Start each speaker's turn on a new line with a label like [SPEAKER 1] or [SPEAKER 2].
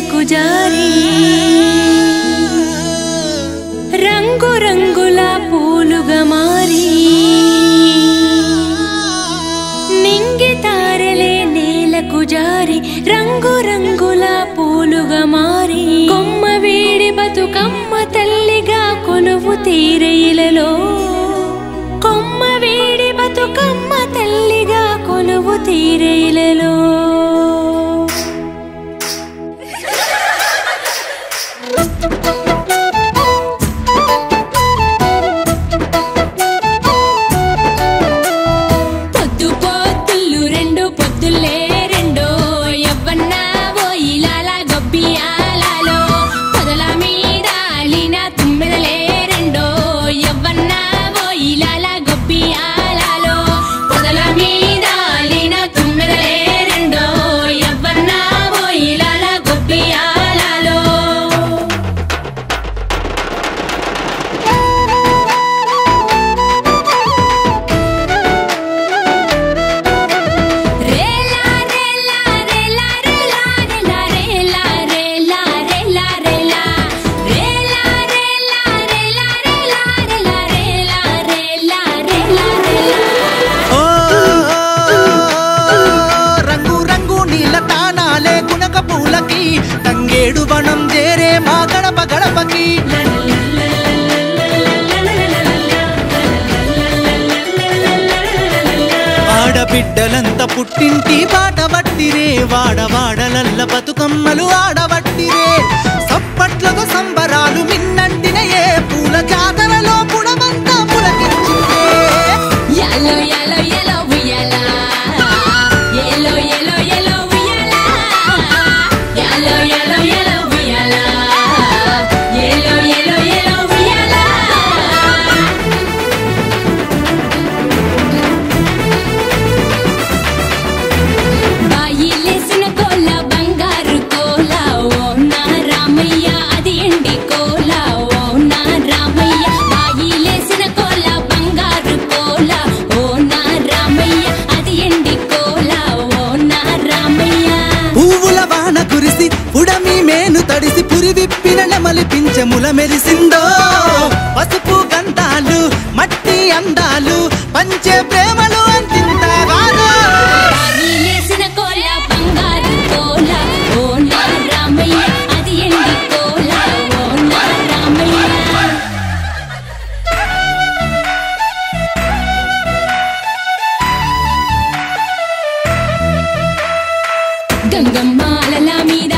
[SPEAKER 1] నేలకు జారి రంగు రంగుల పూలుగా మారి నింగి తారలే నేలకు జారి రంగు రంగుల పూలుగా మారి కొమ్మ వేడి బతుకమ్మ తల్లిగా కొలువు తీరైలలో కొమ్మ వేడి బతుకమ్మ తల్లిగా కొలువు తీరైలలో పొద్దు పొద్దులు రెండు పొద్దులే రెండో ఎవ్వన్నా ఓయిలాల గొబ్బియాలలో పొదల మీద అలిన తుమ్మెదలే రెండో ఎవ్వన్నా ఓయిలాల గొబ్బియాలలో పొదల మీద అలిన తుమ్మెదలే రెండో ఎవ్వన్నా ఓయిలాల గొబ్బియాలలో రేలా రేలా రేలా రేలా రేలా రేలా రేలా రేలా రేలా రేలా రేలా రేలా రేలా రేలా రేలా రేలా రేలా
[SPEAKER 2] ఓ రంగు రంగు నీల తానాలే గునక పూలకి తంగేడు వనం చేరే మా గడప గడపకి ఆడబిడ్డలంత పుట్టింటి బాట పట్టిరే వాడవాడలల్ల బతుకమ్మలు ఆడబట్టిరే సప్పట్లతో సంబరాలు మిన్నంటినయే పూల జాతరలో పుడమంతా పులకించిందే
[SPEAKER 1] Yellow, yellow, yellow, uyala. Yellow, yellow, yellow, uyala. Yellow, yellow, yellow, uyala. Yellow, yellow, yellow, uyala. బాయిలేసిన కోల బంగారు కోల ఓ నా రామయ్య అది ఎండి కోల ఓ నా రామయ్య బాయిలేసిన కోల బంగారు కోల ఓ నా రామయ్య అది ఎండి కోల ఓ నా రామయ్య
[SPEAKER 2] పువ్వుల వాన కురిసి ఉడమి మేను తడిసి పురి విప్పిన నెమలి పింఛముల మెరిసిందో పసుపు గంధాలు మట్టి అందాలు పంచే ప్రేమలు అంతింతాగాదో
[SPEAKER 1] బాయిలేసిన కోల బంగారు కోల ఓ నా రామయ్య అది ఎండి కోల ఓ నా రామయ్య గంగమ్మ అలల మీద